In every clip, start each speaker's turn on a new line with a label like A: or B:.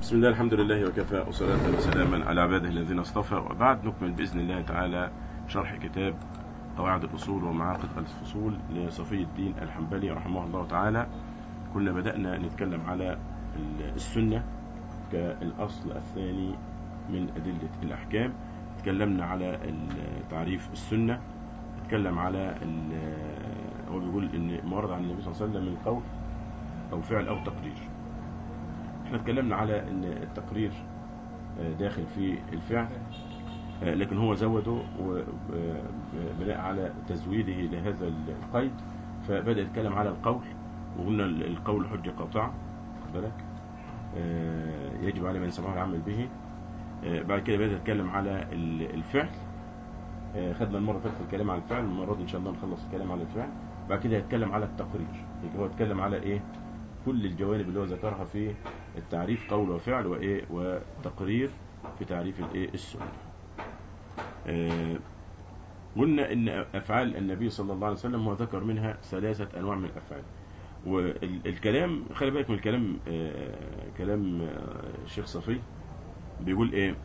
A: بسم الله الحمد لله وكفى وصلاة وسلاما على عباده الذين اصطفى وبعد نكمل بإذن الله تعالى شرح كتاب قواعد الأصول ومعاقد الفصول لصفي الدين الحنبلي رحمه الله تعالى كنا بدأنا نتكلم على السنة كالأصل الثاني من أدلة الأحكام تكلمنا على تعريف السنة تكلم على هو بيقول ان ما ورد عن النبي صلى الله عليه وسلم من قول او فعل او تقرير احنا اتكلمنا على ان التقرير داخل في الفعل لكن هو زوده بناء على تزويده لهذا القيد فبدأ يتكلم على القول وقلنا القول حجة قاطعة بالك يجب على من سمعه العمل به بعد كده بدأ يتكلم على الفعل خدنا المرة اللي فاتت الكلام على الفعل المرة دي إن شاء الله نخلص الكلام على الفعل بعد كده هيتكلم على التقرير يبقى هو اتكلم على إيه كل الجوانب اللي هو ذكرها في التعريف قول وفعل وإيه وتقرير في تعريف الإيه السنة آه قلنا إن أفعال النبي صلى الله عليه وسلم هو ذكر منها ثلاثة أنواع من الأفعال والكلام خلي بالك من الكلام آه كلام آه الشيخ صفي بيقول إيه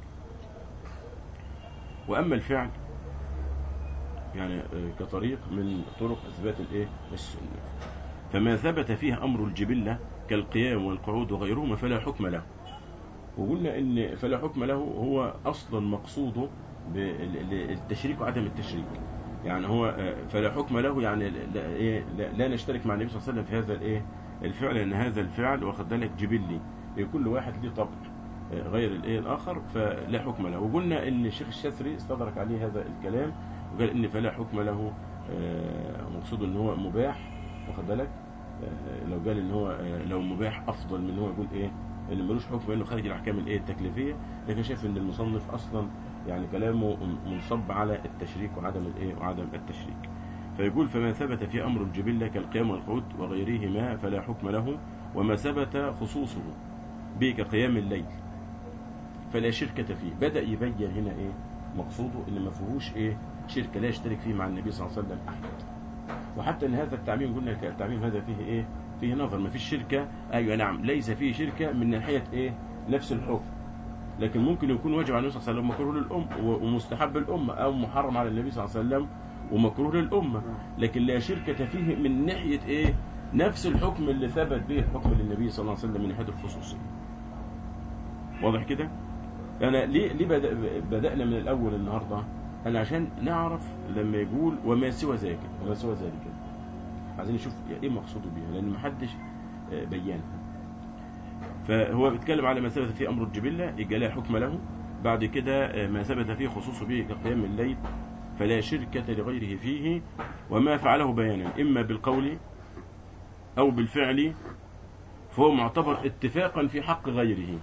A: وأما الفعل يعني كطريق من طرق إثبات الإيه السنة فما ثبت فيه أمر الجبلة كالقيام والقعود وغيرهما فلا حكم له وقلنا إن فلا حكم له هو أصلا مقصوده بالتشريك وعدم التشريك يعني هو فلا حكم له يعني لا, إيه لا, لا نشترك مع النبي صلى الله عليه وسلم في هذا الإيه الفعل لأن هذا الفعل واخد بالك جبلي كل واحد له طبع غير الايه الاخر فلا حكم له وقلنا ان الشيخ الشاثري استدرك عليه هذا الكلام وقال ان فلا حكم له مقصود ان هو مباح واخد بالك لو قال ان هو لو مباح افضل من هو يقول ايه ان ملوش حكم انه خارج الاحكام الايه التكليفيه لكن شايف ان المصنف اصلا يعني كلامه منصب على التشريك وعدم الايه وعدم التشريك فيقول فما ثبت في امر الجبله كالقيام والقعود وغيرهما فلا حكم له وما ثبت خصوصه به كقيام الليل فلا شركة فيه بدأ يبين هنا ايه مقصوده ان ما فيهوش ايه شركة لا يشترك فيه مع النبي صلى الله عليه وسلم احد وحتى ان هذا التعميم قلنا التعميم هذا فيه ايه فيه نظر ما فيش شركة ايوه نعم ليس فيه شركة من ناحية ايه نفس الحكم لكن ممكن يكون واجب على النبي صلى الله عليه وسلم مكروه للأم ومستحب للأمة أو محرم على النبي صلى الله عليه وسلم ومكروه للأمة لكن لا شركة فيه من ناحية ايه نفس الحكم اللي ثبت به الحكم للنبي صلى الله عليه وسلم من ناحية الخصوصية واضح كده أنا ليه ليه بدأنا من الأول النهاردة أنا عشان نعرف لما يقول وما سوى ذلك وما سوى ذلك عايزين نشوف إيه مقصوده بيها لأن محدش بيانها فهو بيتكلم على ما ثبت فيه أمر الجبلة يبقى لا حكم له بعد كده ما ثبت فيه خصوص به كقيام الليل فلا شركة لغيره فيه وما فعله بيانا إما بالقول أو بالفعل فهو معتبر اتفاقا في حق غيره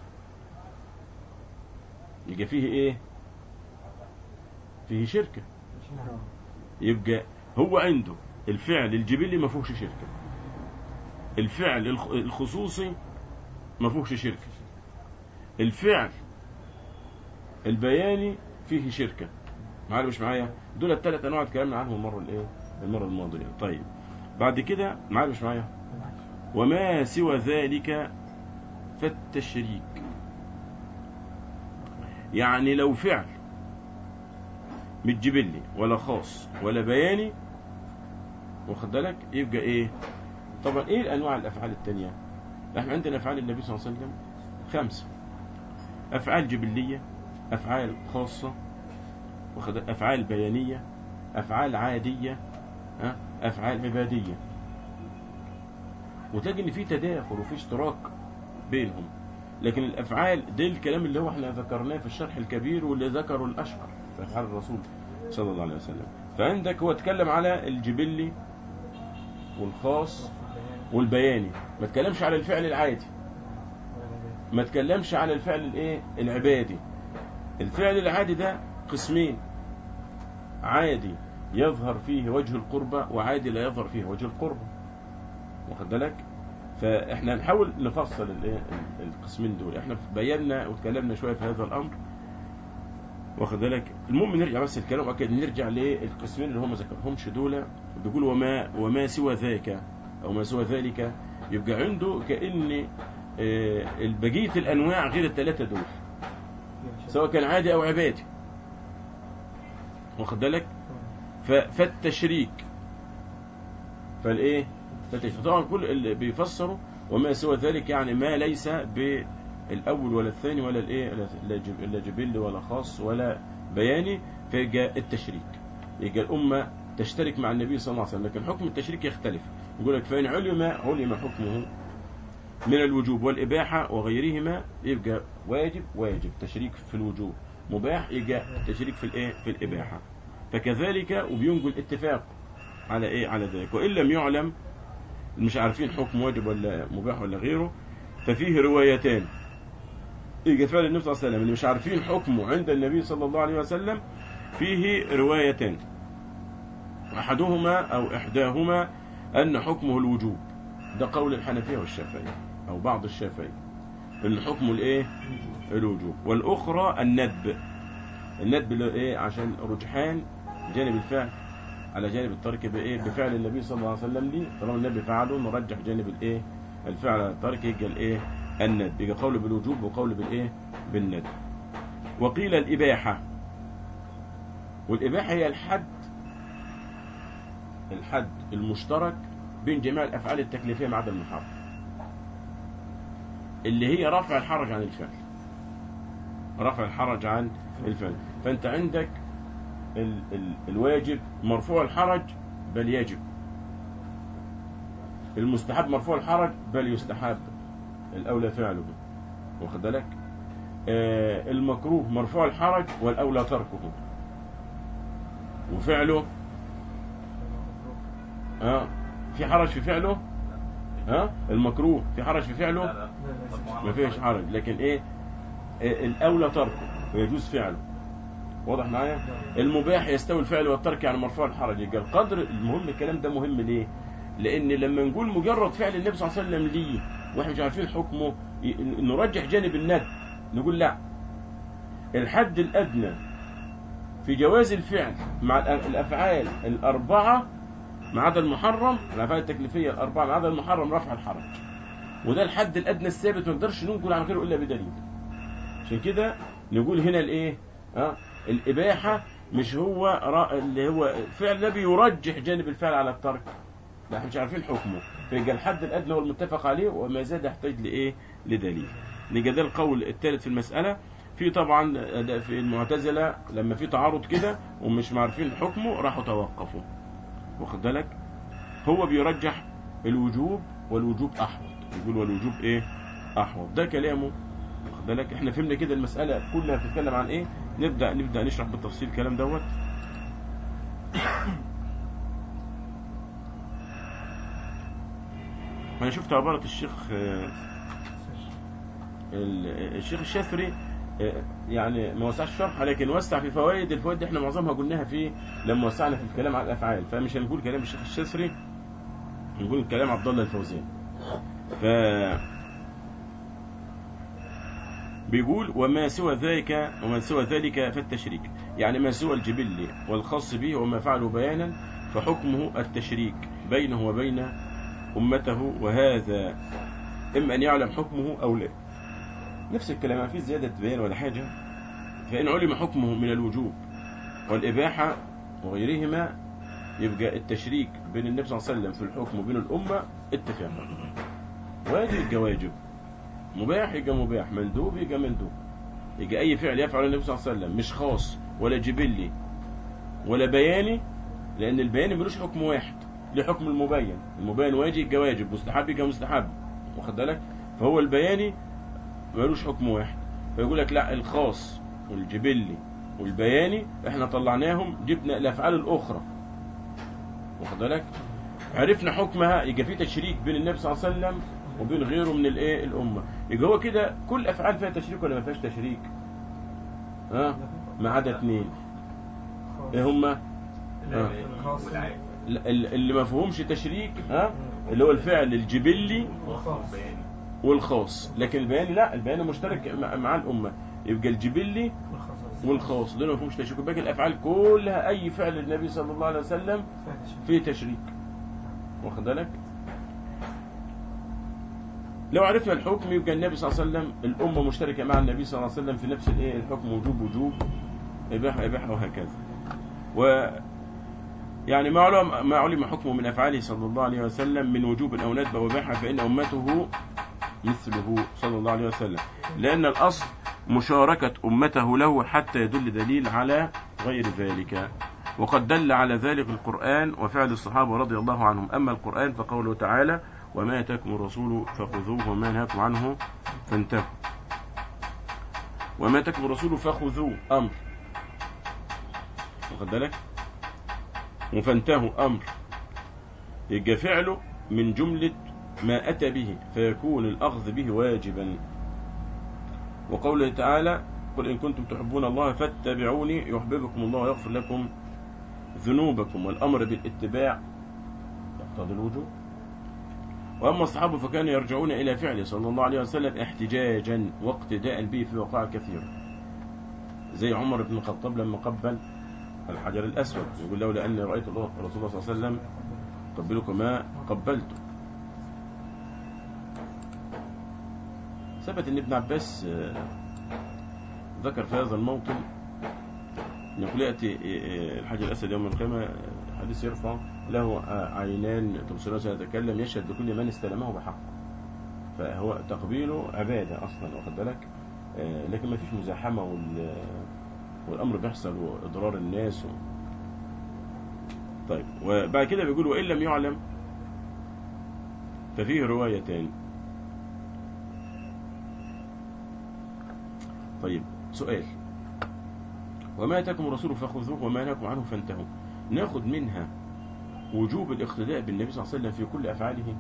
A: يبقى فيه ايه فيه شركة يبقى هو عنده الفعل الجبلي ما فيهوش شركة الفعل الخصوصي ما فيهوش شركة الفعل البياني فيه شركة معايا مش معايا دول الثلاث انواع اتكلمنا عنهم المره الايه المره الماضيه طيب بعد كده معايا مش معايا وما سوى ذلك فالتشريك يعني لو فعل مش جبلي ولا خاص ولا بياني واخد بالك يبقى ايه طبعا ايه الانواع الافعال التانية احنا عندنا افعال النبي صلى الله عليه وسلم خمسة افعال جبلية افعال خاصة افعال بيانية افعال عادية افعال عبادية وتلاقي ان في تداخل وفي اشتراك بينهم لكن الافعال ده الكلام اللي هو احنا ذكرناه في الشرح الكبير واللي ذكره الاشهر في افعال الرسول صلى الله عليه وسلم فعندك هو اتكلم على الجبلي والخاص والبياني ما اتكلمش على الفعل العادي ما اتكلمش على الفعل الايه العبادي الفعل العادي ده قسمين عادي يظهر فيه وجه القربة وعادي لا يظهر فيه وجه القربة واخد بالك فاحنا نحاول نفصل القسمين دول احنا بينا وتكلمنا شويه في هذا الامر واخد بالك المهم نرجع بس الكلام اكيد نرجع للقسمين اللي هم ما ذكرهمش دول بيقول وما وما سوى ذاك او ما سوى ذلك يبقى عنده كان آه، البقية الأنواع غير الثلاثة دول سواء كان عادي أو عبادي واخد بالك ف- فالتشريك فالايه فالتشريك طبعا كل اللي بيفسروا وما سوى ذلك يعني ما ليس بالاول ولا الثاني ولا الايه لا جب- لا جبل ولا خاص ولا بياني فيجي التشريك يجي الامه تشترك مع النبي صلى الله عليه وسلم لكن حكم التشريك يختلف يقول لك فان علم علم حكمه من الوجوب والإباحة وغيرهما يبقى واجب واجب تشريك في الوجوب مباح يبقى تشريك في الايه في الإباحة فكذلك وبينقل اتفاق على ايه على ذلك وإن لم يعلم مش عارفين حكم واجب ولا مباح ولا غيره ففيه روايتان يجي فعل النبي صلى الله عليه وسلم اللي مش عارفين حكمه عند النبي صلى الله عليه وسلم فيه روايتان أحدهما أو إحداهما أن حكمه الوجوب ده قول الحنفية والشافعية أو بعض الشافعية إن حكمه الإيه الوجوب والأخرى الندب الندب اللي إيه عشان رجحان جانب الفعل على جانب الترك بإيه بفعل النبي صلى الله عليه وسلم لي طالما النبي فعله نرجح جانب الإيه الفعل على الترك يجي الإيه الندب يجي قول بالوجوب وقول بالإيه بالندب وقيل الإباحة والإباحة هي الحد الحد المشترك بين جميع الأفعال التكليفية ما عدا المحرم اللي هي رفع الحرج عن الفعل رفع الحرج عن الفعل فأنت عندك ال ال الواجب مرفوع الحرج بل يجب المستحب مرفوع الحرج بل يستحب الأولى فعله واخد بالك آه المكروه مرفوع الحرج والأولى تركه وفعله ها في حرج في فعله ها المكروه في حرج في فعله
B: لا لا
A: ما فيش حرج لكن ايه آه، الاولى تركه ويجوز فعله واضح معايا المباح يستوي الفعل والترك يعني مرفوع الحرج يبقى القدر المهم الكلام ده مهم ليه لان لما نقول مجرد فعل النبي صلى الله عليه وسلم ليه واحنا مش عارفين حكمه ي- نرجح جانب الند نقول لا الحد الادنى في جواز الفعل مع الأ- الافعال الاربعه ما عدا المحرم الافعال التكليفيه الاربعه ما عدا المحرم رفع الحرج وده الحد الادنى الثابت ما نقدرش ننقل عن غيره الا بدليل عشان كده نقول هنا الايه اه الاباحه مش هو را- اللي هو فعل النبي يرجح جانب الفعل على الترك لا احنا مش عارفين حكمه فيبقى الحد الادنى هو المتفق عليه وما زاد يحتاج لايه لدليل نيجي ده القول الثالث في المساله في طبعا ده في المعتزله لما في تعارض كده ومش عارفين حكمه راحوا توقفوا واخد بالك هو بيرجح الوجوب والوجوب احوط يقول والوجوب ايه احوط ده كلامه واخد بالك احنا فهمنا كده المساله كلها بتتكلم عن ايه نبدا نبدا نشرح بالتفصيل الكلام دوت انا شفت عباره الشيخ آه، ال- الشيخ الشافري آه، يعني ما وسعش شرحها لكن وسع في فوائد الفوائد دي احنا معظمها قلناها في لما وسعنا في الكلام على الافعال فمش هنقول كلام الشيخ الشافري نقول كلام عبد الله الفوزان ف بيقول وما سوى ذلك وما سوى ذلك فالتشريك يعني ما سوى الجبل والخاص به وما فعله بيانا فحكمه التشريك بينه وبين أمته وهذا إما أن يعلم حكمه أو لا نفس الكلام ما فيه زيادة بيان ولا حاجة فإن علم حكمه من الوجوب والإباحة وغيرهما يبقى التشريك بين النبي صلى الله عليه وسلم في الحكم وبين الأمة اتفاقا واجب يبقى واجب مباح يبقى مباح مندوب يبقى مندوب يبقى أي فعل يفعله النبي صلى الله عليه وسلم مش خاص ولا جبلي ولا بياني لأن البياني ملوش حكم واحد له حكم المبين المبين واجب يبقى واجب مستحب يبقى مستحب واخد بالك فهو البياني ملوش حكم واحد فيقول لك لا الخاص والجبلي والبياني احنا طلعناهم جبنا الافعال الاخرى واخد بالك عرفنا حكمها يبقى في تشريك بين النبي صلى الله عليه وسلم وبين غيره من الايه الامه يبقى هو كده كل افعال فيها تشريك ولا ما فيهاش تشريك ها ما عدا اثنين ايه هما
B: لا
A: آه.
B: الخاص والعام
A: ال- ال- اللي ما فيهمش تشريك ها اللي هو الفعل الجبلي
B: والخاص بياني
A: والخاص لكن البياني لا البياني مشترك مع- مع الامه يبقى الجبلي
C: والخصائص
A: والخاص دول ما فيهمش تشريك باقي الافعال كلها اي فعل النبي صلى الله عليه وسلم فيه تشريك واخد بالك لو عرفنا الحكم يبقى النبي صلى الله عليه وسلم الأمة مشتركة مع النبي صلى الله عليه وسلم في نفس الايه الحكم وجوب وجوب إباحة إباحة وهكذا و يعني ما علم ما علم حكمه من أفعاله صلى الله عليه وسلم من وجوب أو ندب أو إباحة فإن أمته مثله صلى الله عليه وسلم لأن الأصل مشاركة أمته له حتى يدل دليل على غير ذلك وقد دل على ذلك القرآن وفعل الصحابة رضي الله عنهم أما القرآن فقوله تعالى وما أتاكم الرسول فخذوه وما نهاكم عنه فانتهوا وما أتاكم الرسول فخذوه أمر واخد بالك وفانتهوا أمر يبقى فعله من جملة ما أتى به فيكون الأخذ به واجبا وقوله تعالى قل إن كنتم تحبون الله فاتبعوني يحببكم الله ويغفر لكم ذنوبكم والأمر بالاتباع يقتضي الوجوب وأما الصحابة فكانوا يرجعون إلى فعله صلى الله عليه وسلم احتجاجا واقتداء به في وقائع كثيرة زي عمر بن الخطاب لما قبل الحجر الأسود يقول لولا أني رأيت الله رسول الله صلى الله عليه وسلم قبلك ما قبلته ثبت أن ابن عباس آه، ذكر في هذا الموطن أن يقول يأتي آه، الحجر الأسود يوم القيامة آه، حديث يرفع له آه، عينان تبصران سيتكلم يشهد لكل من استلمه بحق فهو تقبيله عبادة أصلا واخد بالك آه، لكن ما فيش مزاحمة وال والأمر بيحصل وإضرار الناس و... طيب وبعد كده بيقول وإن لم يعلم ففيه روايتان طيب سؤال وما أتاكم الرسول فخذوه وما نهاكم عنه فانتهوا ناخد منها وجوب الاقتداء بالنبي صلى الله عليه وسلم في كل أفعاله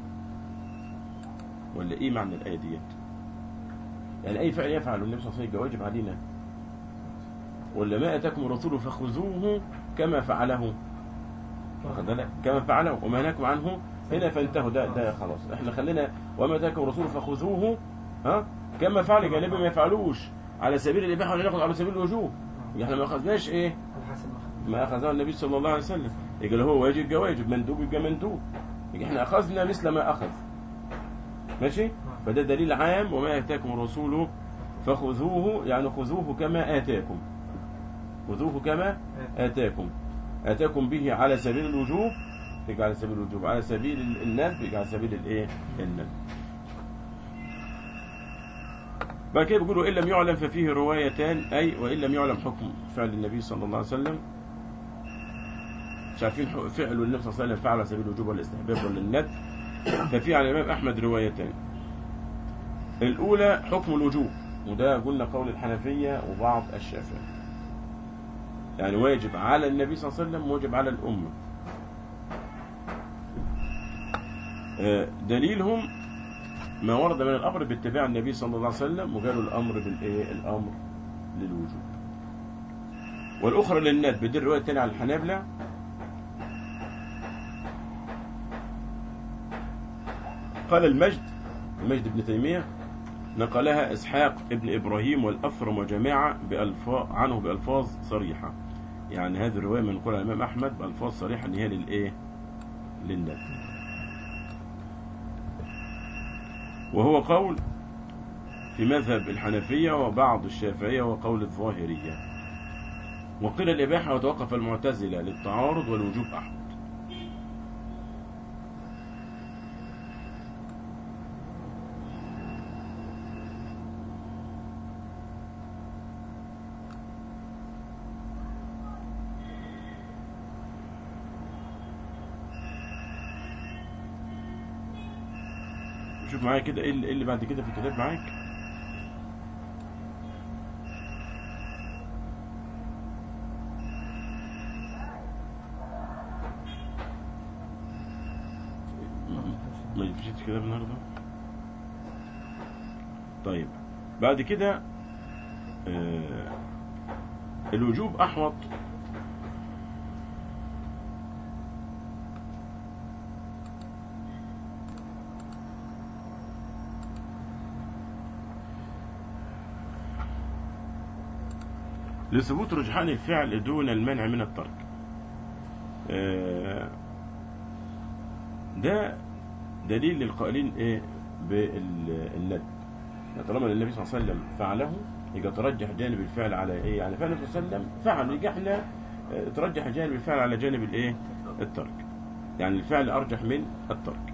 A: ولا إيه معنى الآية ديت يعني أي فعل يفعله النبي صلى الله عليه وسلم واجب علينا ولا ما أتاكم الرسول فخذوه كما فعله واخد بالك؟ كما فعله وما نهاكم عنه هنا فانتهوا ده ده خلاص احنا خلينا وما اتاكم الرسول فخذوه ها كما فعل جانبي ما يفعلوش على سبيل الاباحه ولا ناخذ على سبيل الوجوب احنا ما اخذناش ايه
B: الحسن
A: ما اخذه النبي صلى الله عليه وسلم يبقى هو واجب يبقى واجب مندوب يبقى مندوب يبقى احنا اخذنا مثل ما اخذ ماشي فده دليل عام وما اتاكم الرسول فخذوه يعني خذوه كما اتاكم خذوه كما آتاكم آتاكم به على سبيل الوجوب يبقى على سبيل الوجوب على سبيل الندب يبقى على سبيل الايه الندب بعد كده بيقولوا إن لم يعلم ففيه روايتان أي وإن لم يعلم حكم فعل النبي صلى الله عليه وسلم مش عارفين حق- فعل النبي صلى الله عليه وسلم فعل على سبيل الوجوب ولا الاستحباب ولا الندب ففي على الإمام أحمد روايتان الأولى حكم الوجوب وده قلنا قول الحنفية وبعض الشافعية يعني واجب على النبي صلى الله عليه وسلم واجب على الأمة آه، دليلهم ما ورد من الأمر باتباع النبي صلى الله عليه وسلم وقالوا الأمر بالإيه الأمر للوجوب والأخرى للند بدي الرواية الثانية على الحنابلة قال المجد المجد بن تيمية نقلها إسحاق ابن إبراهيم والأفرم وجماعة بألفاظ عنه بألفاظ صريحة يعني هذه الرواية من قول الإمام أحمد بألفاظ صريحة اللي هي للإيه للنبي وهو قول في مذهب الحنفية وبعض الشافعية وقول الظاهرية وقيل الإباحة وتوقف المعتزلة للتعارض والوجوب أحمد شوف معايا كده ايه اللي إيه اللي بعد كده في الكتاب معاك ما يفيش الكتاب النهارده طيب بعد كده آه الوجوب احوط لثبوت رجحان الفعل دون المنع من الترك آه، ده دليل للقائلين ايه بالندب يعني طالما النبي صلى الله عليه وسلم فعله يبقى ترجح جانب الفعل على ايه يعني فعل النبي صلى الله عليه وسلم فعل يبقى احنا آه، ترجح جانب الفعل على جانب الايه الترك يعني الفعل ارجح من الترك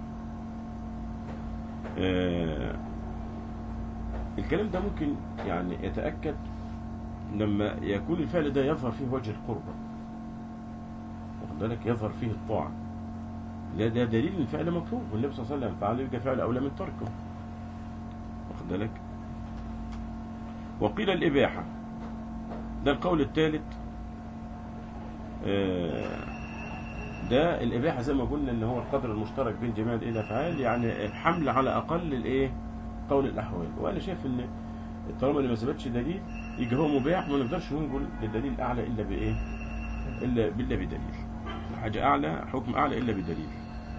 A: آه، الكلام ده ممكن يعني يتأكد لما يكون الفعل ده يظهر فيه وجه القربة واخد بالك يظهر فيه الطاعة لا ده دليل ان الفعل مطلوب والنبي صلى الله عليه وسلم فعله يبقى فعل اولى من تركه واخد بالك وقيل الاباحه ده القول الثالث آه، ده الاباحه زي ما قلنا ان هو القدر المشترك بين جميع الايه الافعال يعني الحمل على اقل الايه قول الاحوال وانا شايف ان طالما اللي ما ثبتش دليل يبقى هو مباح ما نقدرش نقول للدليل الاعلى الا بايه الا الا بدليل حاجه اعلى حكم اعلى الا بدليل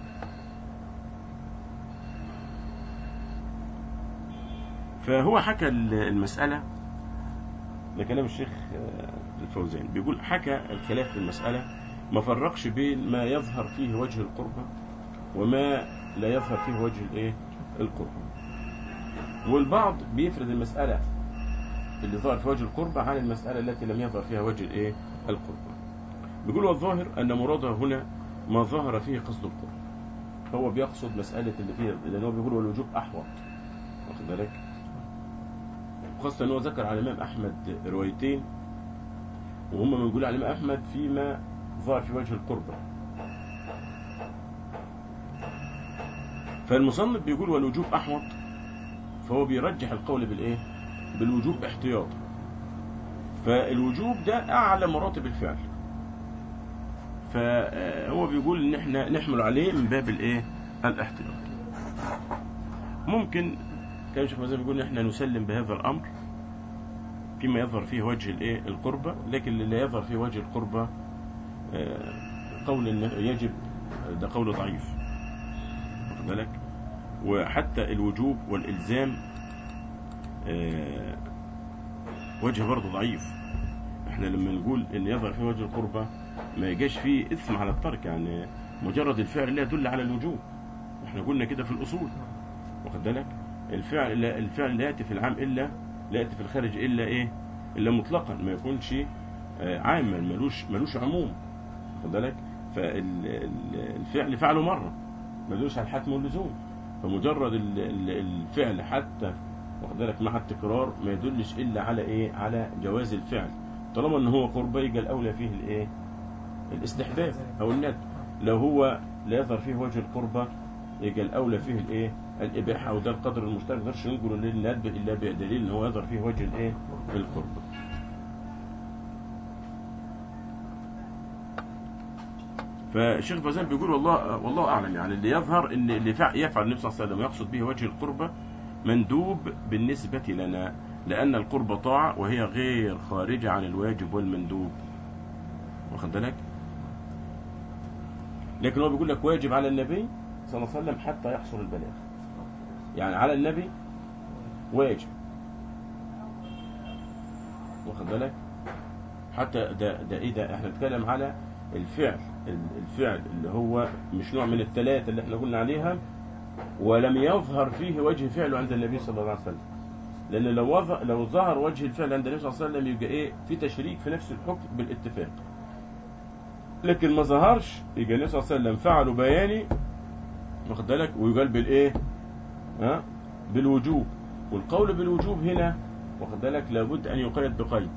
A: فهو حكى المسألة ده كلام الشيخ آه، الفوزان بيقول حكى الخلاف في المسألة ما فرقش بين ما يظهر فيه وجه القربة وما لا يظهر فيه وجه الايه القربة والبعض بيفرد المسألة اللي ظهر في وجه القربة عن المسألة التي لم يظهر فيها وجه الايه القربة بيقول والظاهر أن مراده هنا ما ظهر فيه قصد القرب هو بيقصد مسألة اللي فيها لأن هو بيقول والوجوب أحوط واخد بالك وخاصة أنه ذكر على الإمام أحمد روايتين وهم بنقول على الإمام أحمد فيما ظهر في وجه القربة فالمصنف بيقول والوجوب أحوط فهو بيرجح القول بالإيه؟ بالوجوب احتياطا فالوجوب ده أعلى مراتب الفعل فهو بيقول ان احنا نحمل عليه من باب الايه الاحتياط ممكن كان الشيخ مازن بيقول ان احنا نسلم بهذا الامر فيما يظهر فيه وجه الايه القربة لكن اللي لا يظهر فيه وجه القربة آه، قول ان يجب ده قول ضعيف واخد بالك وحتى الوجوب والالزام آه، وجه برضه ضعيف احنا لما نقول ان يظهر فيه وجه القربة ما يجاش فيه اثم على الترك يعني مجرد الفعل لا يدل على الوجوب احنا قلنا كده في الاصول واخد بالك الفعل لا الفعل لا ياتي في العام الا لا ياتي في الخارج الا ايه الا مطلقا ما يكونش آه، عاما ملوش ملوش عموم واخد بالك فالفعل فعله مره ما يدلش على الحتم واللزوم فمجرد ال- ال- الفعل حتى واخد بالك مع التكرار ما يدلش الا على ايه على جواز الفعل طالما ان هو قربة يبقى الاولى فيه الايه الاستحباب او الندب لو هو لا يظهر فيه وجه القربة يبقى الاولى فيه الايه الاباحه وده القدر المشترك ما نقدرش نقول للندب الا بدليل ان هو يظهر فيه وجه الايه القربة فالشيخ فوزان بيقول والله والله اعلم يعني اللي يظهر ان اللي فع- يفعل النبي صلى الله عليه وسلم يقصد به وجه القربة مندوب بالنسبة لنا لأن القربة طاعة وهي غير خارجة عن الواجب والمندوب واخد بالك لكن هو بيقول لك واجب على النبي صلى الله عليه وسلم حتى يحصل البلاغ يعني على النبي واجب واخد بالك حتى ده ده ايه ده احنا بنتكلم على الفعل الفعل اللي هو مش نوع من الثلاثه اللي احنا قلنا عليها ولم يظهر فيه وجه فعله عند النبي صلى الله عليه وسلم لان لو وظ- لو ظهر وجه الفعل عند النبي صلى الله عليه وسلم يبقى ايه في تشريك في نفس الحكم بالاتفاق لكن ما ظهرش يبقى النبي صلى الله عليه وسلم فعله بياني واخد بالك ويقال بالايه ها بالوجوب والقول بالوجوب هنا واخد بالك لابد ان يقيد بقيد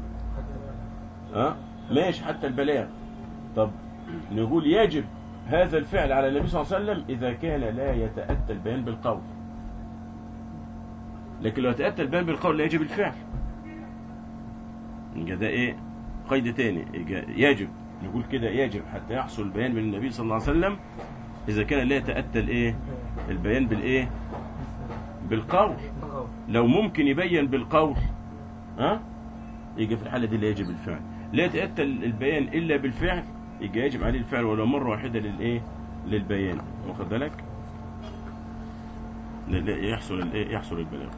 A: ها ماشي حتى البلاغ طب نقول يجب هذا الفعل على النبي صلى الله عليه وسلم إذا كان لا يتأتى البيان بالقول لكن لو يتأتى البيان بالقول لا يجب الفعل يبقى ده ايه قيد تاني يبقى يجب نقول كده يجب حتى يحصل البيان من النبي صلى الله عليه وسلم إذا كان لا يتأتى الايه البيان بالايه بالقول لو ممكن يبين بالقول ها يجي في الحالة دي لا يجب الفعل لا يتأتى البيان إلا بالفعل يجي يجب عليه الفعل ولو مرة واحدة للإيه للبيان واخد بالك لا- لا يحصل الإيه يحصل البلاغ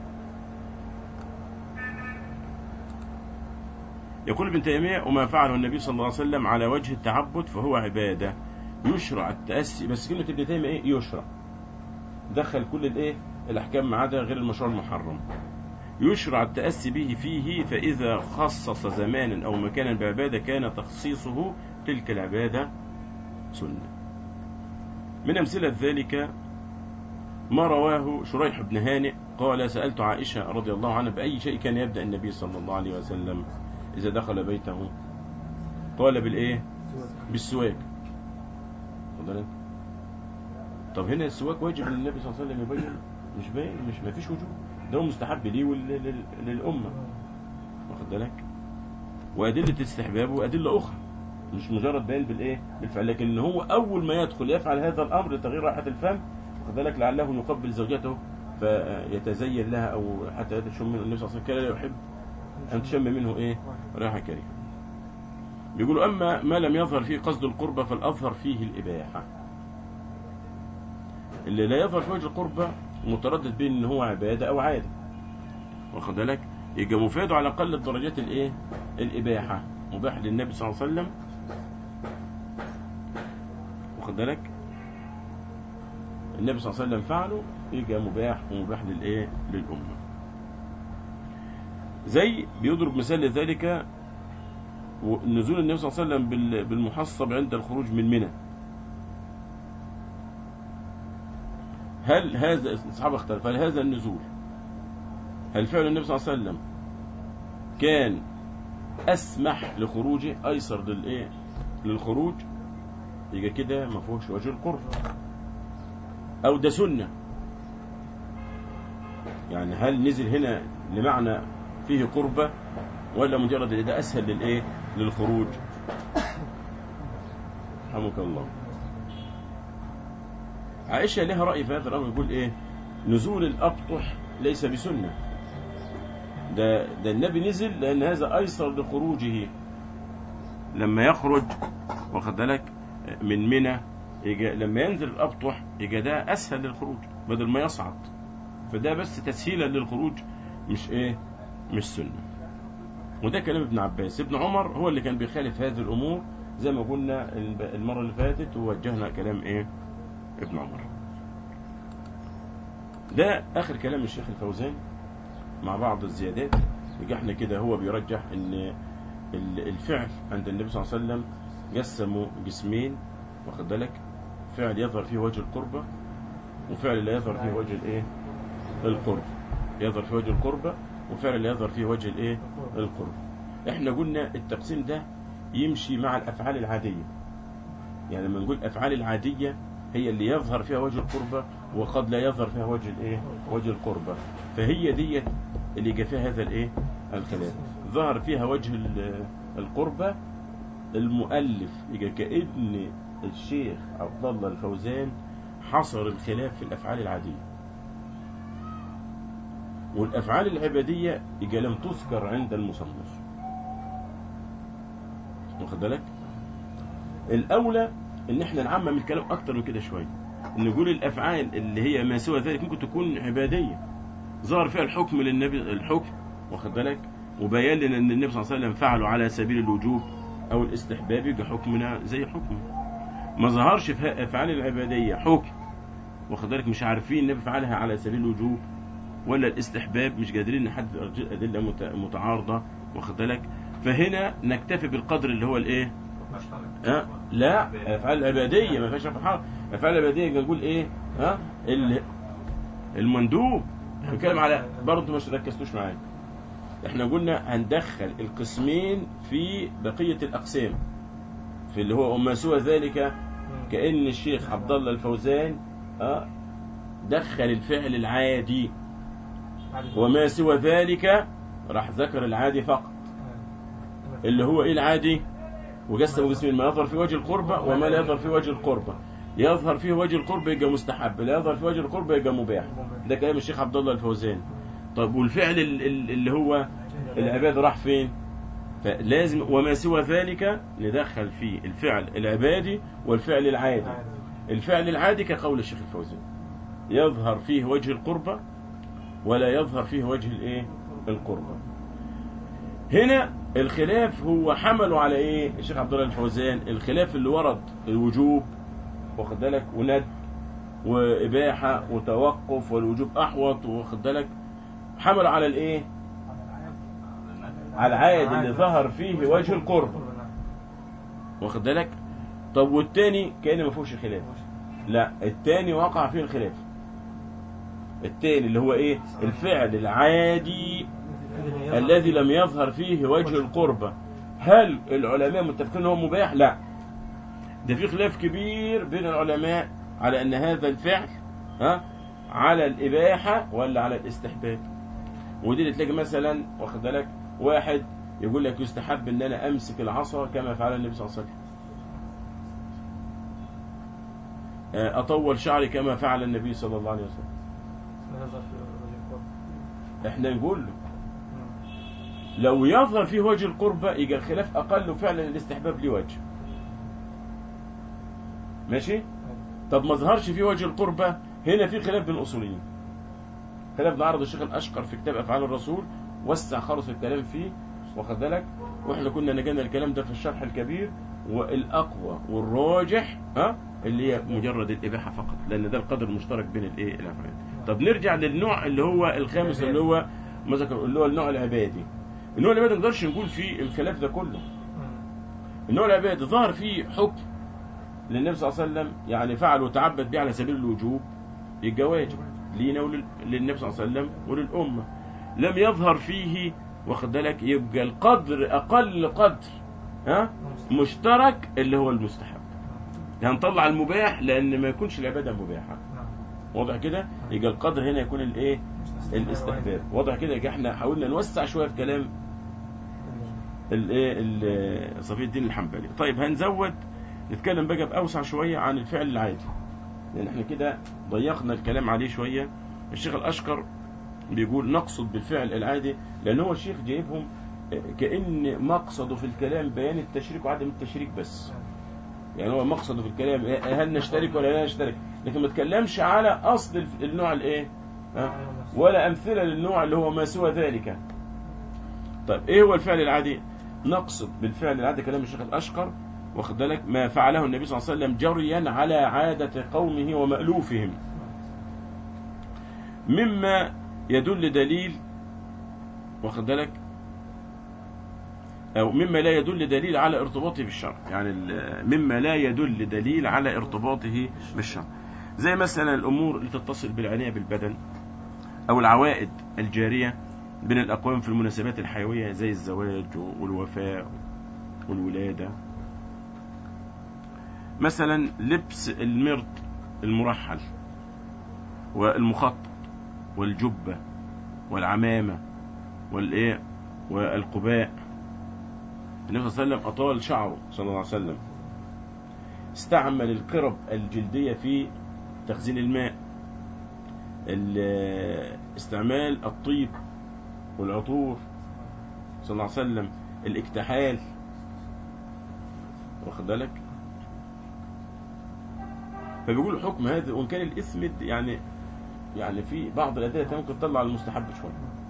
A: يقول ابن تيمية وما فعله النبي صلى الله عليه وسلم على وجه التعبد فهو عبادة يشرع التأسي بس كلمة ابن تيمية إيه يشرع دخل كل الايه الاحكام ما عدا غير المشروع المحرم يشرع التأسي به فيه فإذا خصص زمانا أو مكانا بعبادة كان تخصيصه تلك العبادة سنة من أمثلة ذلك ما رواه شريح بن هانئ قال سألت عائشة رضي الله عنها بأي شيء كان يبدأ النبي صلى الله عليه وسلم إذا دخل بيته قال بالإيه بالسواك واخد بالك؟ طب هنا السواك واجب للنبي صلى الله عليه وسلم يبين مش باين مش ما فيش وجوب ده هو مستحب ليه وللأمة واخد بالك وأدلة استحبابه وأدلة أخرى مش مجرد بيان بالإيه بالفعل لكن هو أول ما يدخل يفعل هذا الأمر لتغيير رائحة الفم واخد بالك لعله يقبل زوجته فيتزين لها أو حتى تشم منه النبي صلى الله عليه وسلم كان لا يحب أن تشم منه إيه رائحة كريهة بيقولوا أما ما لم يظهر فيه قصد القربة فالأظهر فيه الإباحة اللي لا يظهر في وجه القربة متردد بين ان هو عبادة او عادة واخد بالك يبقى مفاده على اقل الدرجات الايه الاباحة مباح للنبي صلى الله عليه وسلم واخد بالك النبي صلى الله عليه وسلم فعله يبقى مباح ومباح للايه للامه زي بيضرب مثال لذلك نزول النبي صلى الله عليه وسلم بال- بالمحصب عند الخروج من منى هل هذا الصحابة اختلف هل هذا النزول هل فعل النبي صلى الله عليه وسلم كان أسمح لخروجه أيسر للإيه للخروج يبقى كده ما فيهوش وجه القرب أو ده سنة يعني هل نزل هنا لمعنى فيه قربة ولا مجرد إن ده أسهل للإيه للخروج رحمك الله عائشة لها رأي في هذا الأمر يقول إيه نزول الأبطح ليس بسنة ده, ده النبي نزل لأن هذا أيسر لخروجه لما يخرج واخد بالك من منى يجا لما ينزل الأبطح يجا ده أسهل للخروج بدل ما يصعد فده بس تسهيلا للخروج مش إيه مش سنة وده كلام ابن عباس ابن عمر هو اللي كان بيخالف هذه الأمور زي ما قلنا المرة اللي فاتت ووجهنا كلام إيه ابن عمر ده آخر كلام الشيخ الفوزان مع بعض الزيادات يبقى احنا كده هو بيرجح ان الفعل عند النبي صلى الله عليه وسلم قسموا جسمين واخد بالك فعل يظهر فيه وجه القربة وفعل لا يظهر فيه وجه الايه القرب يظهر فيه وجه القربة وفعل لا يظهر فيه وجه الايه القرب احنا قلنا التقسيم ده يمشي مع الافعال العادية يعني لما نقول الافعال العادية هي اللي يظهر فيها وجه القربة وقد لا يظهر فيها وجه الايه وجه القربة فهي ديت اللي جاء فيها هذا الايه الخلاف ظهر فيها وجه القربة المؤلف يبقى كأن الشيخ عبد الله الفوزان حصر الخلاف في الافعال العادية والافعال العبادية يبقى لم تذكر عند المصنف واخد بالك الاولى ان احنا نعمم الكلام اكتر من كده شويه نقول الافعال اللي هي ما سوى ذلك ممكن تكون عباديه ظهر فيها الحكم للنبي الحكم واخد بالك وبيان لنا ان النبي صلى الله عليه وسلم فعله على سبيل الوجوب او الاستحباب يبقى حكمنا زي حكمه ما ظهرش في افعال العباديه حكم واخد بالك مش عارفين النبي فعلها على سبيل الوجوب ولا الاستحباب مش قادرين نحدد ادله متعارضه واخد بالك فهنا نكتفي بالقدر اللي هو الايه أه؟ لا افعال العباديه ما فيهاش افعال افعال العباديه نقول ايه ها أه؟ المندوب بنتكلم على برضه مش ركزتوش معايا احنا قلنا هندخل القسمين في بقيه الاقسام في اللي هو وما سوى ذلك كان الشيخ عبد الله الفوزان اه دخل الفعل العادي وما سوى ذلك راح ذكر العادي فقط اللي هو ايه العادي وقسم قسمين ما يظهر في وجه القربة وما لا يظهر في وجه القربة يظهر فيه وجه القربة يبقى مستحب لا يظهر في وجه القربة يبقى مباح ده كلام الشيخ عبد الله الفوزان طب والفعل اللي هو العبادة راح فين فلازم وما سوى ذلك ندخل فيه الفعل العبادي والفعل العادي الفعل العادي كقول الشيخ الفوزان يظهر فيه وجه القربة ولا يظهر فيه وجه الايه القربة هنا الخلاف هو حمله على ايه الشيخ عبد الله الفوزان الخلاف اللي ورد الوجوب واخد بالك وند وإباحة وتوقف والوجوب أحوط واخد بالك حملوا على الإيه؟ على العائد اللي ظهر فيه وجه القرب واخد بالك طب والتاني كأن ما فيهوش خلاف لا التاني وقع فيه الخلاف التاني اللي هو ايه الفعل العادي الذي لم يظهر فيه وجه القربة هل العلماء متفقين ان هو مباح لا ده في خلاف كبير بين العلماء على ان هذا الفعل ها على الاباحة ولا على الاستحباب ودي اللي تلاقي مثلا واخد بالك واحد يقول لك يستحب ان انا امسك العصا كما فعل النبي صلى الله عليه وسلم آه، اطول شعري كما فعل النبي صلى الله عليه وسلم احنا نقول له لو يظهر فيه وجه القربة يبقى الخلاف أقل فعلا الاستحباب ليه وجه ماشي طب ما ظهرش فيه وجه القربة هنا في خلاف بين الأصوليين خلاف نعرض الشيخ الأشقر في كتاب أفعال الرسول وسع خالص الكلام فيه واخد بالك واحنا كنا نجينا الكلام ده في الشرح الكبير والأقوى والراجح ها اللي هي مجرد الإباحة فقط لأن ده القدر المشترك بين الإيه الأفعال طب نرجع للنوع اللي هو الخامس اللي هو ما ذكر اللي هو النوع العبادي النوع العبادي ما نقدرش نقول فيه الخلاف ده كله النوع العبادي ظهر فيه حكم للنبي صلى الله عليه وسلم يعني فعل وتعبد به على سبيل الوجوب يبقى واجب لينا وللنبي صلى الله عليه وسلم وللأمة لم يظهر فيه واخد بالك يبقى القدر أقل قدر ها مشترك اللي هو المستحب يعني نطلع المباح لأن ما يكونش العبادة مباحة واضح كده يبقى القدر هنا يكون الايه الاستحباب واضح كده يبقى احنا حاولنا نوسع شويه في كلام الايه ال- صفي الدين الحنبلي طيب هنزود نتكلم بقى باوسع شويه عن الفعل العادي لان احنا كده ضيقنا الكلام عليه شويه الشيخ الاشقر بيقول نقصد بالفعل العادي لان هو الشيخ جايبهم كان مقصده في الكلام بيان التشريك وعدم التشريك بس يعني هو مقصده في الكلام هل نشترك ولا لا نشترك لكن ما تكلمش على اصل الف- النوع الايه ها؟ ولا امثله للنوع اللي هو ما سوى ذلك طيب ايه هو الفعل العادي نقصد بالفعل العادي كلام الشيخ الاشقر واخد بالك ما فعله النبي صلى الله عليه وسلم جريا على عاده قومه ومالوفهم مما يدل دليل واخد بالك أو مما لا يدل دليل على ارتباطه بالشرع يعني ال- مما لا يدل دليل على ارتباطه بالشرع زي مثلا الأمور اللي تتصل بالعناية بالبدن أو العوائد الجارية بين الأقوام في المناسبات الحيوية زي الزواج والوفاء والولادة مثلا لبس المرط المرحل والمخطط والجبة والعمامة والإيه والقباء النبي صلى الله عليه وسلم أطال شعره صلى الله عليه وسلم استعمل القرب الجلدية في تخزين الماء ال- استعمال الطيب والعطور صلى الله عليه وسلم الاكتحال واخد بالك فبيقول حكم هذا وان كان الاسم يعني يعني في بعض الادله ممكن تطلع على المستحب شويه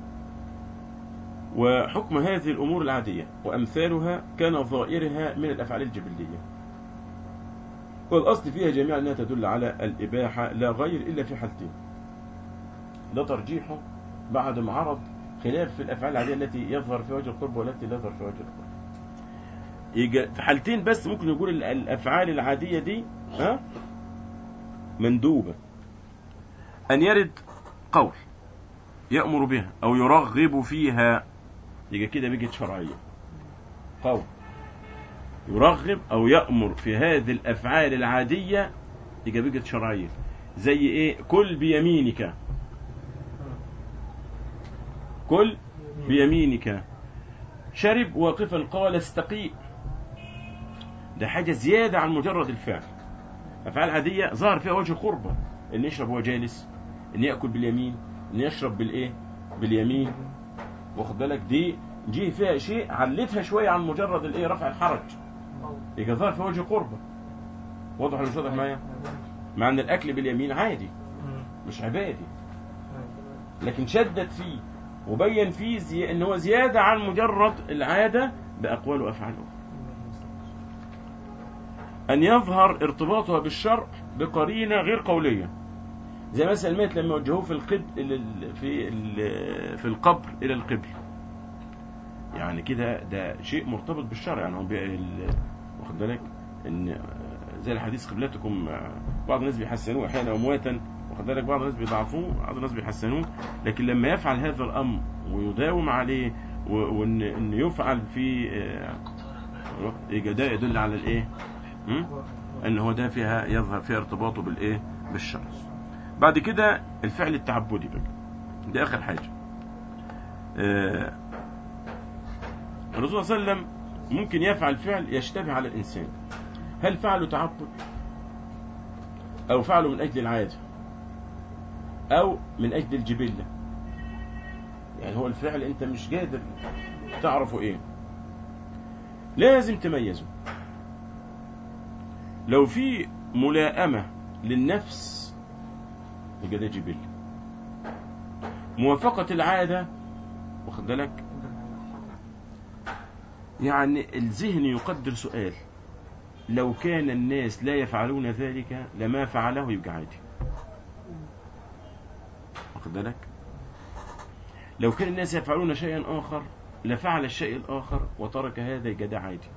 A: وحكم هذه الأمور العادية وأمثالها كان ظائرها من الأفعال الجبلية والأصل فيها جميعا أنها تدل على الإباحة لا غير إلا في حالتين ده ترجيحه بعد ما عرض خلاف في الأفعال العادية التي يظهر في وجه القرب والتي لا يظهر في وجه القرب يجي في حالتين بس ممكن يقول ال- الأفعال العادية دي ها مندوبة أن يرد قول يأمر بها أو يرغب فيها يبقى كده بيجي شرعية قول يرغب أو يأمر في هذه الأفعال العادية يبقى بيجي شرعية زي إيه كل بيمينك كل بيمينك شرب واقفا قال استقيء ده حاجة زيادة عن مجرد الفعل أفعال عادية ظهر فيها وجه قربة إن يشرب وهو جالس إن يأكل باليمين إن يشرب بالإيه باليمين واخد بالك دي جه فيها شيء علتها شوية عن مجرد الإيه رفع الحرج يبقى ظهر فيها وجه قربة واضح ولا مش واضح معايا مع إن الأكل باليمين عادي مش عبادي لكن شدد فيه وبين فيه زي... ان هو زيادة عن مجرد العادة بأقوال وأفعال أخرى أن يظهر ارتباطها بالشرع بقرينة غير قولية زي مثلا الميت لما وجهوه في القبل ال- في ال- في القبر الى القبل يعني كده ده شيء مرتبط بالشرع يعني هو بي- ال- واخد بالك ان زي الحديث قبلتكم بعض الناس بيحسنوه احيانا امواتا واخد بالك بعض الناس بيضعفوه بعض الناس بيحسنوه لكن لما يفعل هذا الامر ويداوم عليه و- وان ان يفعل في آه، يبقى ده يدل على الايه؟ م? ان هو ده فيها يظهر فيها ارتباطه بالايه؟ بالشرع. بعد كده الفعل التعبدي بقى ده اخر حاجه. آه، الرسول صلى الله عليه وسلم ممكن يفعل فعل يشتبه على الانسان. هل فعله تعبد؟ او فعله من اجل العاده؟ او من اجل الجبله؟ يعني هو الفعل انت مش قادر تعرفه ايه؟ لازم تميزه لو في ملائمة للنفس يبقى ده جبل موافقة العادة واخد بالك يعني الذهن يقدر سؤال لو كان الناس لا يفعلون ذلك لما فعله يبقى عادي واخد بالك لو كان الناس يفعلون شيئا آخر لفعل الشيء الآخر وترك هذا يبقى ده عادي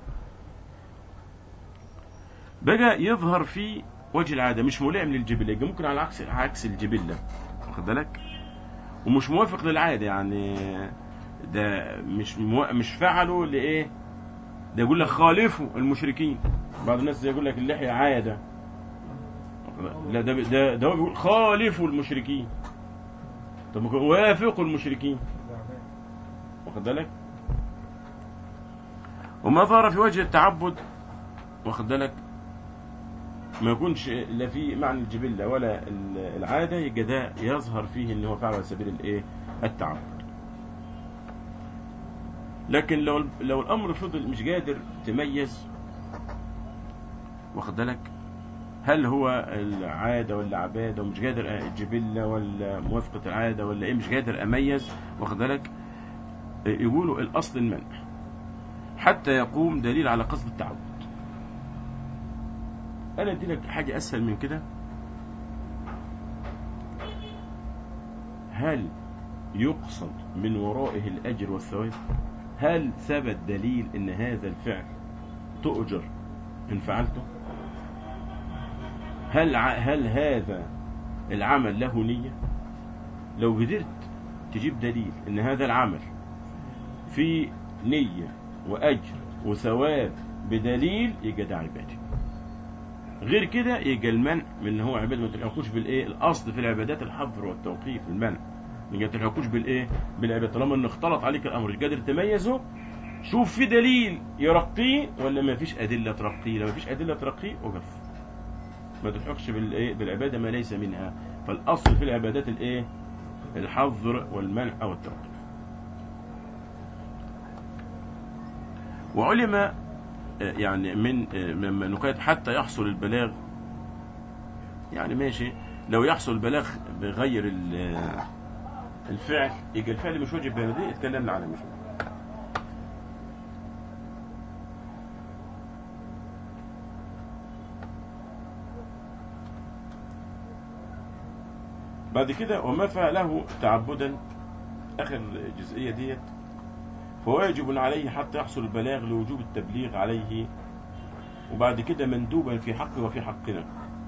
A: بقى يظهر في وجه العادة مش ملائم للجبلة يبقى ممكن على عكس عكس الجبلة واخد بالك ومش موافق للعادة يعني ده مش مو... مش فعله لإيه ده يقول لك خالفوا المشركين بعض الناس يقول لك اللحية عادة لا ده ده ده هو بيقول خالفوا المشركين طب ما كان وافقوا المشركين واخد بالك وما ظهر في وجه التعبد واخد بالك ما يكونش لا في معنى الجبلة ولا ال- العادة يبقى ده يظهر فيه ان هو فعل على سبيل الايه التعبد لكن لو لو الامر فضل مش قادر تميز واخد بالك هل هو العاده ولا عباده ومش قادر الجبله ولا موافقه العاده ولا ايه مش قادر اميز واخد بالك يقولوا الاصل المنع حتى يقوم دليل على قصد التعبد انا ادي لك حاجه اسهل من كده هل يقصد من ورائه الاجر والثواب هل ثبت دليل ان هذا الفعل تؤجر ان فعلته هل ع- هل هذا العمل له نية لو قدرت تجيب دليل ان هذا العمل في نية واجر وثواب بدليل يبقى ده عبادي غير كده يبقى المنع من ان هو عباده ما تلحقوش بالايه الاصل في العبادات الحظر والتوقيف المنع ما تلحقوش بالايه بالعباده طالما انه اختلط عليك الامر مش قادر تميزه شوف في دليل يرقيه ولا ما فيش ادله ترقيه لو ما فيش ادله ترقيه وقف ما تلحقش بالايه بالعباده ما ليس منها فالاصل في العبادات الايه الحظر والمنع او التوقيف وعلم آه، يعني من آه، من نقاط حتى يحصل البلاغ يعني ماشي لو يحصل البلاغ بغير ال- آه، الفعل يبقى الفعل مش واجب بلدي اتكلمنا على مش واجب. بعد كده وما فعله تعبدا اخر جزئيه ديت فواجب عليه حتى يحصل البلاغ لوجوب التبليغ عليه وبعد كده مندوبا في حقه وفي حقنا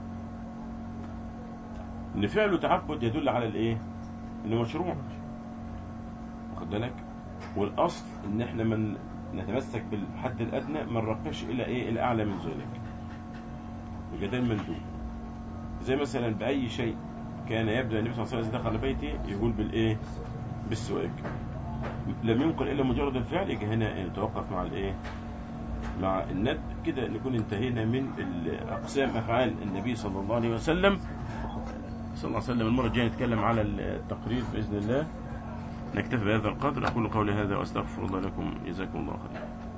A: ان فعله تعبد يدل على الايه انه مشروع واخد بالك والاصل ان احنا من نتمسك بالحد الادنى ما نرقش الى ايه الى اعلى من ذلك يبقى ده المندوب زي مثلا باي شيء كان يبدا النبي صلى الله عليه وسلم دخل بيته يقول بالايه بالسواك لم ينقل الا مجرد الفعل يجي هنا نتوقف مع الايه مع الند كده نكون انتهينا من ال- اقسام افعال النبي صلى الله عليه وسلم صلى الله عليه وسلم المره الجايه نتكلم على التقرير باذن الله نكتفي بهذا القدر اقول قولي هذا واستغفر الله لكم جزاكم الله خيرا